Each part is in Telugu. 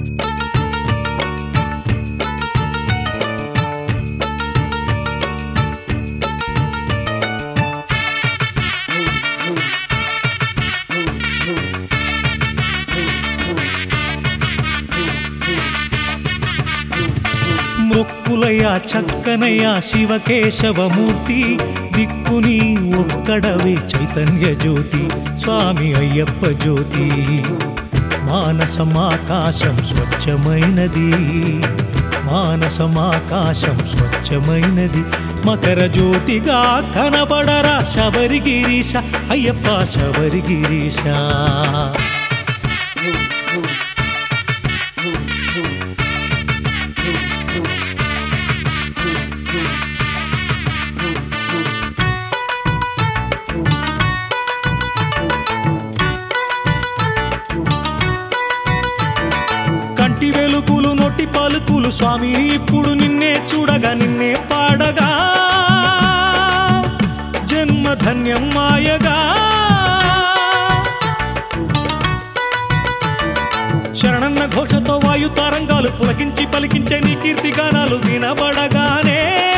మొక్కులయ్యా చక్కనయ్యా శివకేశవమూర్తి దిక్కుని ఒక్కడవే చైతన్య జ్యోతి స్వామి అయ్యప్ప జ్యోతి మానసమాకాశం స్వచ్ఛమైనది మానసమాకాశం స్వచ్ఛమైనది మకర జ్యోతిగా కనబడరా శబరిగిరీశ అయ్యప్ప శబరిగిరీశ కంటి వెలుగులు నొట్టి పలుకులు స్వామి ఇప్పుడు నిన్నే చూడగా నిన్నే పాడగా జన్మ ధన్యం మాయగా శరణన్న ఘోషతో వాయు తరంగాలు పులకించి పలికించే నీ కీర్తి గానాలు వినబడగానే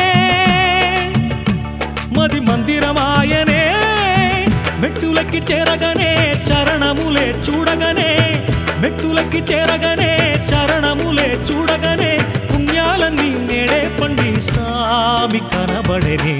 మది మందిరమాయనే మెట్టులకి చేరగనే చరణములే చూడగనే మెట్టులకి చేరగనే చరణములే చూడగనే పుణ్యాలన్నీ నేడే పండి సామి కనబడనే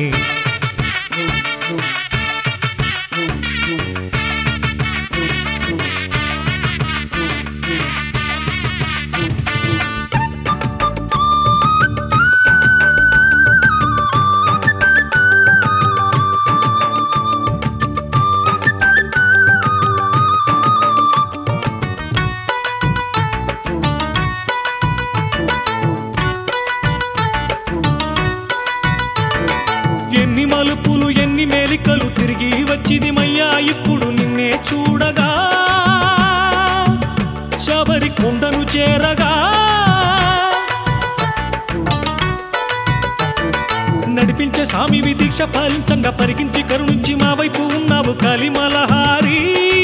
ఎన్ని మలుపులు ఎన్ని మేలికలు తిరిగి వచ్చిది మయ్యా ఇప్పుడు నిన్నే చూడగా శబరి కొండను చేరగా నడిపించే స్వామివి దీక్ష పాలించంగా పరిగించి కరుణించి మా వైపు ఉన్నావు కలిమలహారి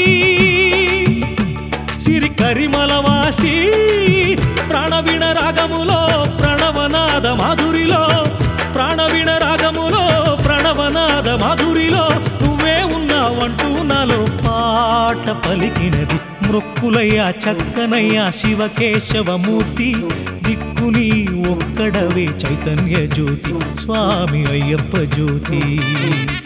సిరి కరిమలవాసి ప్రాణవీణ రాగములో ప్రణవనాద మాధురిలో ప్రాణవీణ రాగములో ప్రణవనాద మాధురిలో నువ్వే ఉన్నావంటూ నాలో పాట పలికినది మృక్కులయ్యా చక్కనయ్యా శివకేశవమూర్తి దిక్కుని ఒక్కడవే చైతన్య జ్యోతి స్వామి అయ్యప్ప జ్యోతి